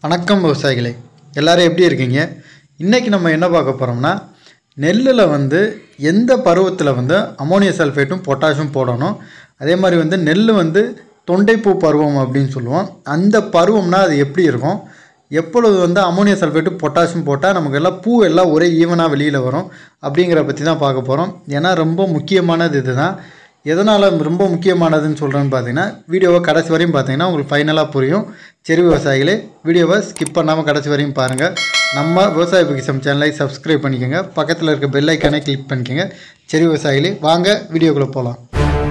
வணக்கம் விவசாயிகளே எல்லாரும் எப்படி இருக்கீங்க இன்றைக்கி நம்ம என்ன பார்க்க போகிறோம்னா நெல்லில் வந்து எந்த பருவத்தில் வந்து அமோனிய சல்ஃபேட்டும் பொட்டாஷும் போடணும் அதே மாதிரி வந்து நெல் வந்து தொண்டைப்பூ பருவம் அப்படின்னு சொல்லுவோம் அந்த பருவம்னா அது எப்படி இருக்கும் எப்பொழுது வந்து அமோனிய சல்ஃபேட்டு பொட்டாஷும் போட்டால் நமக்கு எல்லாம் பூ எல்லாம் ஒரே ஈவனாக வெளியில் வரும் அப்படிங்கிற பற்றி தான் பார்க்க போகிறோம் ஏன்னா ரொம்ப முக்கியமானது இதுதான் எதனால் ரொம்ப முக்கியமானதுன்னு சொல்கிறேன்னு பார்த்தீங்கன்னா வீடியோவை கடைசி வரையும் பார்த்தீங்கன்னா உங்களுக்கு ஃபைனலாக புரியும் சரி விவசாயிகளே வீடியோவை ஸ்கிப் பண்ணாமல் கடைசி வரையும் பாருங்கள் நம்ம விவசாய பொக்கிசம் சேனலை சப்ஸ்கிரைப் பண்ணிக்கோங்க பக்கத்தில் இருக்க பெல் ஐக்கானை கிளிக் பண்ணிக்கோங்க சரி விவசாயிகளே வாங்க வீடியோக்குள்ளே போகலாம்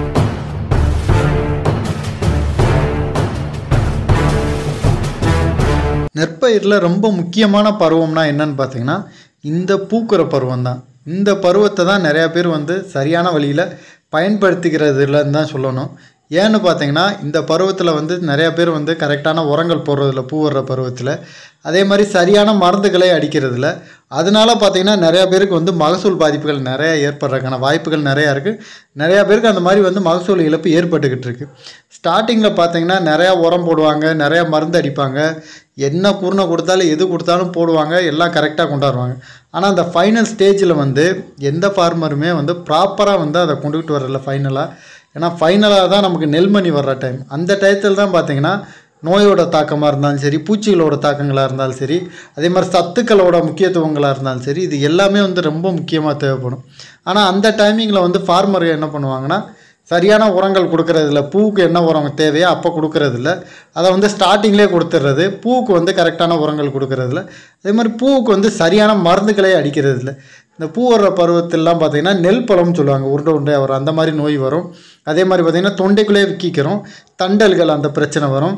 நெற்பயிரில் ரொம்ப முக்கியமான பருவம்னா என்னன்னு பார்த்தீங்கன்னா இந்த பூக்கிற பருவம் தான் இந்த பருவத்தை தான் நிறையா பேர் வந்து சரியான வழியில் பயன்படுத்திக்கிறது இல்லைன்னு தான் சொல்லணும் ஏன்னு பார்த்தீங்கன்னா இந்த பருவத்தில் வந்து நிறையா பேர் வந்து கரெக்டான உரங்கள் போடுறதில்ல பூ வர்ற பருவத்தில் அதே மாதிரி சரியான மருந்துகளை அடிக்கிறதில்ல அதனால பார்த்தீங்கன்னா நிறையா பேருக்கு வந்து மகசூல் பாதிப்புகள் நிறையா ஏற்படுறதுக்கான வாய்ப்புகள் நிறையா இருக்குது நிறையா பேருக்கு அந்த மாதிரி வந்து மகசூல் இழப்பு ஏற்பட்டுக்கிட்டு இருக்கு ஸ்டார்டிங்கில் பார்த்தீங்கன்னா நிறையா உரம் போடுவாங்க நிறையா மருந்து அடிப்பாங்க என்ன குருணை கொடுத்தாலும் எது கொடுத்தாலும் போடுவாங்க எல்லாம் கரெக்டாக கொண்டாடுவாங்க ஆனால் அந்த ஃபைனல் ஸ்டேஜில் வந்து எந்த ஃபார்மருமே வந்து ப்ராப்பராக வந்து அதை கொண்டுகிட்டு வரல ஃபைனலாக ஏன்னா ஃபைனலாக தான் நமக்கு நெல்மணி வர்ற டைம் அந்த டயத்தில் தான் பார்த்தீங்கன்னா நோயோட தாக்கமாக இருந்தாலும் சரி பூச்சிகளோட தாக்கங்களாக இருந்தாலும் சரி அதே மாதிரி சத்துக்களோட முக்கியத்துவங்களாக இருந்தாலும் சரி இது எல்லாமே வந்து ரொம்ப முக்கியமாக தேவைப்படும் ஆனால் அந்த டைமிங்கில் வந்து ஃபார்மர் என்ன பண்ணுவாங்கன்னா சரியான உரங்கள் கொடுக்கறதில்ல பூவுக்கு என்ன உரம் தேவையோ அப்போ கொடுக்கறதில்ல அதை வந்து ஸ்டார்டிங்லேயே கொடுத்துட்றது பூவுக்கு வந்து கரெக்டான உரங்கள் கொடுக்கறதில்ல அதே மாதிரி பூவுக்கு வந்து சரியான மருந்துகளே அடிக்கிறதில்ல இந்த பூ வர்ற பருவத்திலலாம் பார்த்தீங்கன்னா நெல் பழம்னு சொல்லுவாங்க உருண்டை உருண்டையாக வரும் அந்த மாதிரி நோய் வரும் அதே மாதிரி பார்த்திங்கன்னா தொண்டைக்குள்ளே விக்கிக்கிறோம் தண்டல்கள் அந்த பிரச்சனை வரும்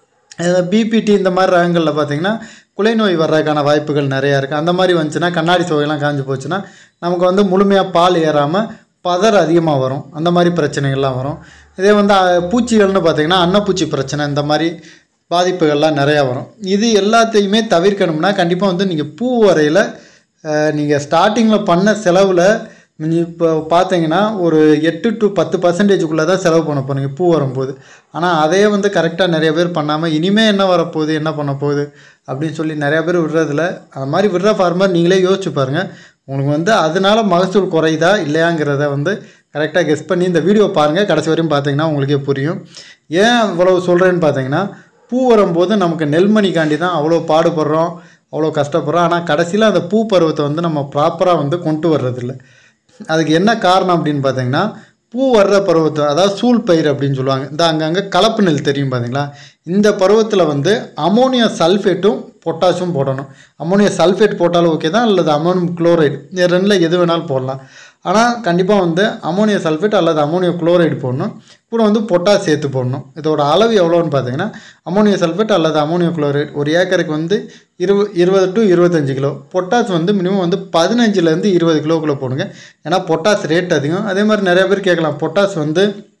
பிபிடி இந்த மாதிரி ரகங்களில் பார்த்தீங்கன்னா குலை நோய் வர்றதுக்கான வாய்ப்புகள் நிறையா இருக்குது அந்த மாதிரி வந்துச்சுன்னா கண்ணாடி சோகையெல்லாம் காஞ்சு போச்சுன்னா நமக்கு வந்து முழுமையாக பால் ஏறாமல் பதர் அதிகமாக வரும் அந்த மாதிரி பிரச்சனைகள்லாம் வரும் இதே வந்து அஹ், பூச்சிகள்னு பார்த்தீங்கன்னா அன்னப்பூச்சி பிரச்சனை இந்த மாதிரி பாதிப்புகள்லாம் நிறையா வரும் இது எல்லாத்தையுமே தவிர்க்கணும்னா கண்டிப்பாக வந்து நீங்கள் பூ வரையில் நீங்கள் ஸ்டார்டிங்கில் பண்ண செலவில் நீங்கள் இப்போ பார்த்தீங்கன்னா ஒரு எட்டு டு பத்து பர்சன்டேஜுக்குள்ளே தான் செலவு பண்ண போகிறீங்க பூ வரும்போது ஆனால் அதே வந்து கரெக்டாக நிறைய பேர் பண்ணாமல் இனிமேல் என்ன வரப்போகுது என்ன பண்ண போகுது அப்படின்னு சொல்லி நிறையா பேர் விடுறதில்ல அந்த மாதிரி விடுற ஃபார்மர் நீங்களே யோசிச்சு பாருங்கள் உங்களுக்கு வந்து அதனால மகசூல் குறையுதா இல்லையாங்கிறத வந்து கரெக்டாக கெஸ் பண்ணி இந்த வீடியோ பாருங்கள் கடைசி வரையும் பார்த்தீங்கன்னா உங்களுக்கே புரியும் ஏன் இவ்வளவு சொல்கிறேன்னு பார்த்தீங்கன்னா பூ வரும்போது நமக்கு நெல்மணிக்காண்டி தான் அவ்வளோ பாடுபடுறோம் அவ்வளோ கஷ்டப்படுறோம் ஆனால் கடைசியில் அந்த பூ பருவத்தை வந்து நம்ம ப்ராப்பராக வந்து கொண்டு வர்றதில்ல அதுக்கு என்ன காரணம் அப்படின்னு பார்த்தீங்கன்னா பூ வர்ற பருவத்தை அதாவது சூழ் பயிர் அப்படின்னு சொல்லுவாங்க இந்த அங்கங்கே கலப்பு நெல் தெரியும் பார்த்தீங்களா இந்த பருவத்தில் வந்து அமோனியா சல்ஃபேட்டும் பொட்டாஷும் போடணும் அமோனியா சல்ஃபேட் போட்டாலும் ஓகே தான் அல்லது அமோனியம் குளோரைடு இது ரெண்டில் எது வேணாலும் போடலாம் ஆனால் கண்டிப்பாக வந்து அமோனியா சல்ஃபேட் அல்லது அமோனியா குளோரைடு போடணும் கூட வந்து பொட்டாஸ் சேர்த்து போடணும் இதோட அளவு எவ்வளோன்னு பார்த்தீங்கன்னா அமோனியா சல்ஃபேட் அல்லது அமோனியா குளோரைடு ஒரு ஏக்கருக்கு வந்து இருபது இருபது டு இருபத்தஞ்சு கிலோ பொட்டாஸ் வந்து மினிமம் வந்து பதினஞ்சுலேருந்து இருபது கிலோக்குள்ளே போடுங்க ஏன்னா பொட்டாஸ் ரேட் அதிகம் அதே மாதிரி நிறைய பேர் கேட்கலாம் பொட்டாஸ் வந்து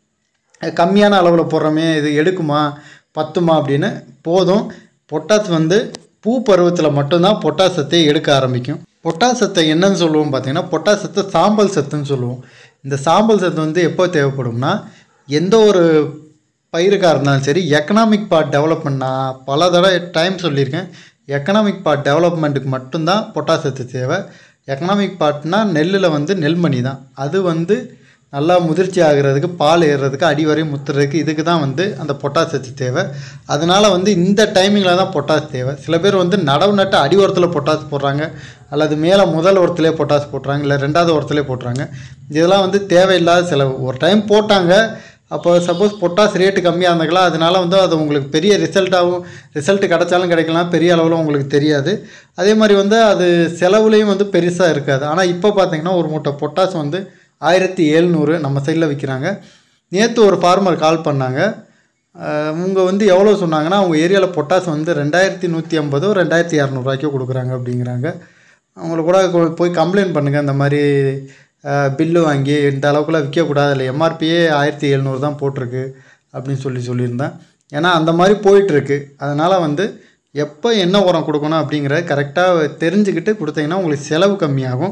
கம்மியான அளவில் போடுறோமே இது எடுக்குமா பத்துமா அப்படின்னு போதும் பொட்டாஸ் வந்து பூ பருவத்தில் மட்டும்தான் பொட்டாசத்தை எடுக்க ஆரம்பிக்கும் பொட்டாசத்தை என்னன்னு சொல்லுவோம் பார்த்தீங்கன்னா பொட்டாசத்தை சாம்பல் சத்துன்னு சொல்லுவோம் இந்த சாம்பல் சத்து வந்து எப்போ தேவைப்படும்னா எந்த ஒரு பயிருக்காக இருந்தாலும் சரி எக்கனாமிக் பார்ட் டெவலப்மெண்ட் நான் பல தடவை டைம் சொல்லியிருக்கேன் எக்கனாமிக் பார்ட் டெவலப்மெண்ட்டுக்கு மட்டும்தான் பொட்டாசத்து தேவை எக்கனாமிக் பார்ட்னா நெல்லில் வந்து நெல்மணி தான் அது வந்து நல்லா முதிர்ச்சி ஆகிறதுக்கு பால் ஏறுறதுக்கு அடி வரை முத்துறதுக்கு இதுக்கு தான் வந்து அந்த பொட்டாசத்து தேவை அதனால் வந்து இந்த டைமிங்கில் தான் பொட்டாஸ் தேவை சில பேர் வந்து நடவு நட்டு அடி உரத்தில் பொட்டாஸ் போடுறாங்க அல்லது மேலே முதல் உரத்திலே பொட்டாஸ் போட்டுறாங்க இல்லை ரெண்டாவது உரத்திலே போட்டுறாங்க இதெல்லாம் வந்து தேவையில்லாத செலவு ஒரு டைம் போட்டாங்க அப்போ சப்போஸ் பொட்டாஸ் ரேட்டு கம்மியாக இருந்தாங்களா அதனால வந்து அது உங்களுக்கு பெரிய ரிசல்ட்டாகவும் ரிசல்ட் கிடைச்சாலும் கிடைக்கலாம் பெரிய அளவில் உங்களுக்கு தெரியாது அதே மாதிரி வந்து அது செலவுலேயும் வந்து பெருசாக இருக்காது ஆனால் இப்போ பார்த்தீங்கன்னா ஒரு மூட்டை பொட்டாஸ் வந்து ஆயிரத்தி எழுநூறு நம்ம சைடில் விற்கிறாங்க நேற்று ஒரு ஃபார்மர் கால் பண்ணாங்க அஹ் அவங்க வந்து எவ்வளோ சொன்னாங்கன்னா அவங்க ஏரியாவில் பொட்டாஸ் வந்து ரெண்டாயிரத்தி நூற்றி ஐம்பதோ ரெண்டாயிரத்தி இரநூறுவாய்க்கோ கொடுக்குறாங்க அப்படிங்கிறாங்க அவங்கள கூட கொ- போய் கம்ப்ளைண்ட் பண்ணுங்கள் இந்த மாதிரி பில்லு வாங்கி இந்த அளவுக்குலாம் விற்கக்கூடாது இல்லை எம்ஆர்பியே ஆயிரத்தி எழுநூறு தான் போட்டிருக்கு அப்படின்னு சொல்லி சொல்லியிருந்தேன் ஏன்னா அந்த மாதிரி போயிட்டுருக்கு அதனால் வந்து எப்போ என்ன உரம் கொடுக்கணும் அப்படிங்கிறத கரெக்டாக தெரிஞ்சுக்கிட்டு கொடுத்தீங்கன்னா உங்களுக்கு செலவு கம்மியாகும்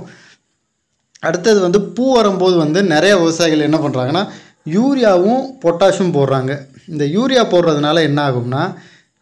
அடுத்தது வந்து பூ வரும்போது வந்து நிறைய விவசாயிகள் என்ன பண்ணுறாங்கன்னா யூரியாவும் பொட்டாஷும் போடுறாங்க இந்த யூரியா போடுறதுனால என்ன ஆகும்னா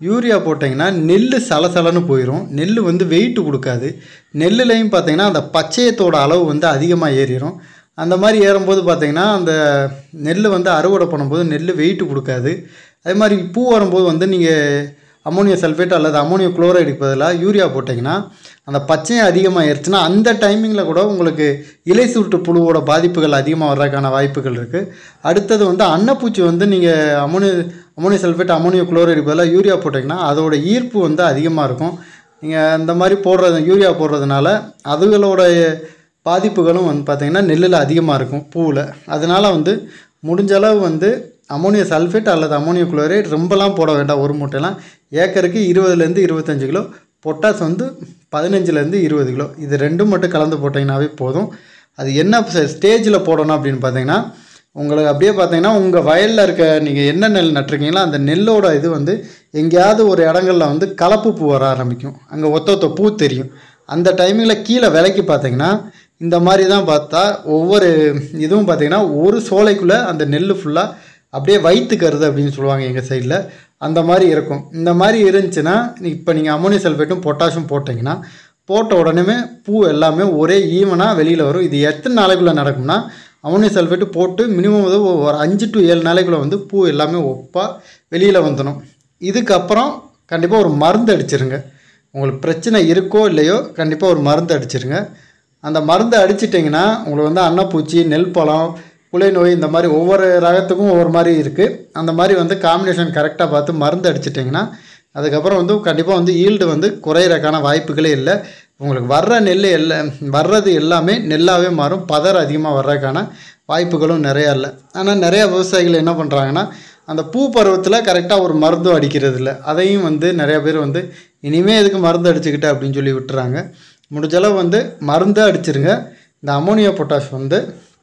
யூரியா போட்டிங்கன்னா நெல் சலசலன்னு போயிடும் நெல் வந்து வெயிட் கொடுக்காது நெல்லுலையும் பார்த்தீங்கன்னா அந்த பச்சையத்தோட அளவு வந்து அதிகமாக ஏறிடும் அந்த மாதிரி ஏறும்போது பார்த்தீங்கன்னா அந்த நெல் வந்து அறுவடை பண்ணும்போது நெல் வெயிட் கொடுக்காது அதே மாதிரி பூ வரும்போது வந்து நீங்கள் அமோனியம் சல்ஃபேட் அல்லது அமோனியம் குளோரைடுக்கு பதிலாக யூரியா போட்டிங்கன்னா அந்த பச்சையம் அதிகமாக ஏறிச்சுன்னா அந்த டைமிங்கில் கூட உங்களுக்கு இலை சுருட்டு புழுவோட பாதிப்புகள் அதிகமாக வர்றதுக்கான வாய்ப்புகள் இருக்குது அடுத்தது வந்து அன்னப்பூச்சி வந்து நீங்கள் ammonia ammonium sulphate ammonium chloride பதிலாக யூரியா போட்டிங்கன்னா அதோட ஈர்ப்பு வந்து அதிகமாக இருக்கும் நீங்கள் அந்த மாதிரி போடுறது யூரியா போடுறதுனால அதுகளோட பாதிப்புகளும் வந்து பார்த்திங்கன்னா நெல்லில் அதிகமாக இருக்கும் பூவில் அதனால் வந்து முடிஞ்ச அளவு வந்து அமோனியம் சல்ஃபேட் அல்லது அமோனியம் குளோரைட் ரொம்பலாம் போட வேண்டாம் ஒரு மூட்டைலாம் ஏக்கருக்கு இருபதுலேருந்து இருபத்தஞ்சு கிலோ பொட்டாஸ் வந்து பதினஞ்சுலேருந்து இருபது கிலோ இது ரெண்டும் மட்டும் கலந்து போட்டிங்கனாவே போதும் அது என்ன ஸ்டேஜில் போடணும் அப்படின்னு பார்த்தீங்கன்னா உங்களுக்கு அப்படியே பார்த்தீங்கன்னா உங்கள் வயலில் இருக்க நீங்கள் என்ன நெல் நட்டுருக்கீங்களோ அந்த நெல்லோட இது வந்து எங்கேயாவது ஒரு இடங்கள்ல வந்து கலப்பு பூ வர ஆரம்பிக்கும் அங்கே ஒத்த ஒத்த பூ தெரியும் அந்த டைமிங்கில் கீழே விலைக்கு பார்த்தீங்கன்னா இந்த மாதிரி தான் பார்த்தா ஒவ்வொரு இதுவும் பார்த்தீங்கன்னா ஒரு சோலைக்குள்ளே அந்த நெல் ஃபுல்லாக அப்படியே வைத்துக்கிறது அப்படின்னு சொல்லுவாங்க எங்கள் சைடில் அந்த மாதிரி இருக்கும் இந்த மாதிரி இருந்துச்சுன்னா இப்போ நீங்கள் அமோனியம் சல்ஃபேட்டும் பொட்டாஷும் போட்டிங்கன்னா போட்ட உடனே பூ எல்லாமே ஒரே ஈவனாக வெளியில் வரும் இது எத்தனை நாளைக்குள்ளே நடக்கும்னா அமோனியம் சல்ஃபேட்டு போட்டு மினிமம் வந்து ஒரு அஞ்சு டு ஏழு நாளைக்குள்ளே வந்து பூ எல்லாமே ஒப்பாக வெளியில் வந்துடும் இதுக்கப்புறம் கண்டிப்பாக ஒரு மருந்து அடிச்சிருங்க உங்களுக்கு பிரச்சனை இருக்கோ இல்லையோ கண்டிப்பாக ஒரு மருந்து அடிச்சிருங்க அந்த மருந்து அடிச்சிட்டிங்கன்னா உங்களுக்கு வந்து அன்னப்பூச்சி நெல் பழம் குலை நோய் இந்த மாதிரி ஒவ்வொரு ரகத்துக்கும் ஒவ்வொரு மாதிரி இருக்குது அந்த மாதிரி வந்து காம்பினேஷன் கரெக்டாக பார்த்து மருந்து அடிச்சிட்டிங்கன்னா அதுக்கப்புறம் வந்து கண்டிப்பாக வந்து ஈல்டு வந்து குறையிறக்கான வாய்ப்புகளே இல்லை உங்களுக்கு வர்ற நெல் எல்லா வர்றது எல்லாமே நெல்லாகவே மாறும் பதர் அதிகமாக வர்றதுக்கான வாய்ப்புகளும் நிறையா இல்லை ஆனால் நிறையா விவசாயிகள் என்ன பண்ணுறாங்கன்னா அந்த பூ பருவத்தில் கரெக்டாக ஒரு மருந்தும் அடிக்கிறது இல்லை அதையும் வந்து நிறையா பேர் வந்து இனிமேல் எதுக்கு மருந்து அடிச்சுக்கிட்டு அப்படின்னு சொல்லி விட்டுறாங்க முடிஞ்சளவு வந்து மருந்தை அடிச்சிருங்க இந்த அமோனியா பொட்டாஷ் வந்து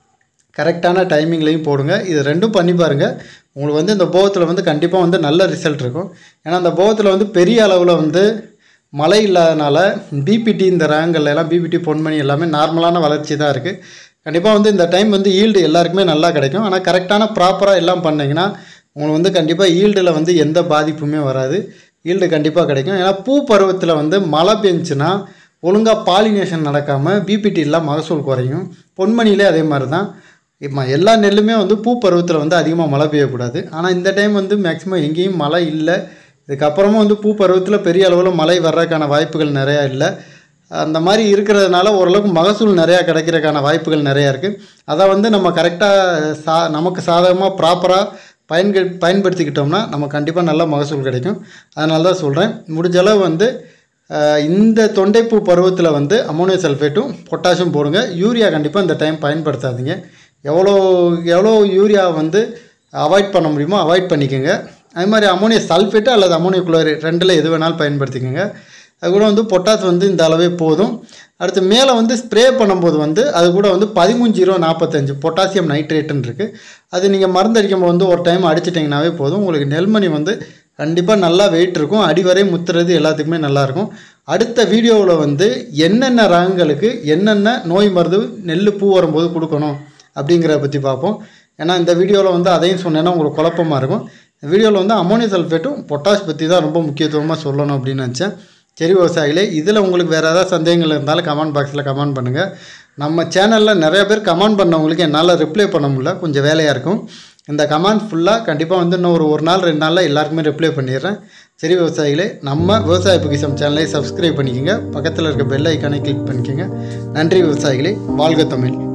கரெக்டான டைமிங்லையும் போடுங்க இது ரெண்டும் பண்ணி பாருங்கள் உங்களுக்கு வந்து இந்த போகத்தில் வந்து கண்டிப்பாக வந்து நல்ல ரிசல்ட் இருக்கும் ஏன்னா அந்த போகத்தில் வந்து பெரிய அளவில் வந்து மழை இல்லாதனால பிபிடி இந்த ரகங்கள்ல எல்லாம் பிபிடி பொன்மணி எல்லாமே நார்மலான வளர்ச்சி தான் இருக்குது கண்டிப்பாக வந்து இந்த டைம் வந்து ஈல்டு எல்லாருக்குமே நல்லா கிடைக்கும் ஆனால் கரெக்டான ப்ராப்பராக எல்லாம் பண்ணிங்கன்னா உங்களுக்கு வந்து கண்டிப்பாக ஈல்டில் வந்து எந்த பாதிப்புமே வராது ஈல்டு கண்டிப்பாக கிடைக்கும் ஏன்னா பூ பருவத்தில் வந்து மழை பெஞ்சுன்னா ஒழுங்காக பாலினேஷன் நடக்காமல் பிபிடி எல்லாம் மகசூல் குறையும் பொன்மணியிலே அதே மாதிரி தான் இப்போ எல்லா நெல்லுமே வந்து பூ பருவத்தில் வந்து அதிகமாக மழை பெய்யக்கூடாது ஆனால் இந்த டைம் வந்து மேக்ஸிமம் எங்கேயும் மழை இல்லை இதுக்கப்புறமும் வந்து பூ பருவத்தில் பெரிய அளவில் மழை வர்றதுக்கான வாய்ப்புகள் நிறையா இல்லை அந்த மாதிரி இருக்கிறதுனால ஓரளவுக்கு மகசூல் நிறையா கிடைக்கிறதுக்கான வாய்ப்புகள் நிறையா இருக்குது அதை வந்து நம்ம கரெக்டாக சா நமக்கு சாதகமாக ப்ராப்பராக பயன்கள் பயன்படுத்திக்கிட்டோம்னா நம்ம கண்டிப்பாக நல்ல மகசூல் கிடைக்கும் அதனால தான் சொல்கிறேன் முடிஞ்ச அளவு வந்து அஹ், இந்த தொண்டைப்பூ பருவத்தில் வந்து அமோனியம் சல்ஃபேட்டும் பொட்டாஷும் போடுங்க யூரியா கண்டிப்பாக இந்த டைம் பயன்படுத்தாதீங்க எவ்வளோ எவ்வளோ யூரியா வந்து அவாய்ட் பண்ண முடியுமோ அவாய்ட் பண்ணிக்கோங்க அது மாதிரி அமோனியம் சல்ஃபேட்டு அல்லது அமோனியம் குளோரைட் ரெண்டில் எது வேணாலும் பயன்படுத்திக்கோங்க அது கூட வந்து பொட்டாஸ் வந்து இந்த அளவே போதும் அடுத்து மேலே வந்து ஸ்ப்ரே பண்ணும்போது வந்து அது கூட வந்து பதிமூணு ஜீரோ நாற்பத்தஞ்சு பொட்டாசியம் நைட்ரேட்டுன்னு இருக்குது அது நீங்கள் மருந்தடிக்கும் போது வந்து ஒரு டைம் அடிச்சிட்டிங்கனாவே போதும் உங்களுக்கு நெல்மணி வந்து கண்டிப்பாக நல்லா வெயிட் இருக்கும் அடிவரை முத்துறது எல்லாத்துக்குமே நல்லாயிருக்கும் அடுத்த வீடியோவில் வந்து என்னென்ன ரகங்களுக்கு என்னென்ன நோய் மருந்து நெல் பூ வரும்போது கொடுக்கணும் அப்படிங்கிறத பற்றி பார்ப்போம் ஏன்னா இந்த வீடியோவில் வந்து அதையும் சொன்னேன்னா உங்களுக்கு குழப்பமாக இருக்கும் இந்த வீடியோவில் வந்து அமோனியம் சல்ஃபேட்டும் பொட்டாஷ் பற்றி தான் ரொம்ப முக்கியத்துவமாக சொல்லணும் அப்படின்னு நினச்சேன் சரி விவசாயிகளே இதில் உங்களுக்கு வேறு ஏதாவது சந்தேகங்கள் இருந்தாலும் கமெண்ட் பாக்ஸில் கமெண்ட் பண்ணுங்கள் நம்ம சேனலில் நிறைய பேர் கமெண்ட் பண்ணவங்களுக்கு என்னால் ரிப்ளை பண்ண முடியல கொஞ்சம் வேலையாக இருக்கும் இந்த கமெண்ட் ஃபுல்லாக கண்டிப்பாக வந்து இன்னும் ஒரு ஒரு நாள் ரெண்டு நாளில் எல்லாருக்குமே ரிப்ளை பண்ணிடுறேன் சரி விவசாயிகளே நம்ம விவசாய பொக்கிசம் சேனலை சப்ஸ்கிரைப் பண்ணிக்கோங்க பக்கத்தில் இருக்க பெல் ஐக்கானை கிளிக் பண்ணிக்கோங்க நன்றி விவசாயிகளே வாழ்க தமிழ்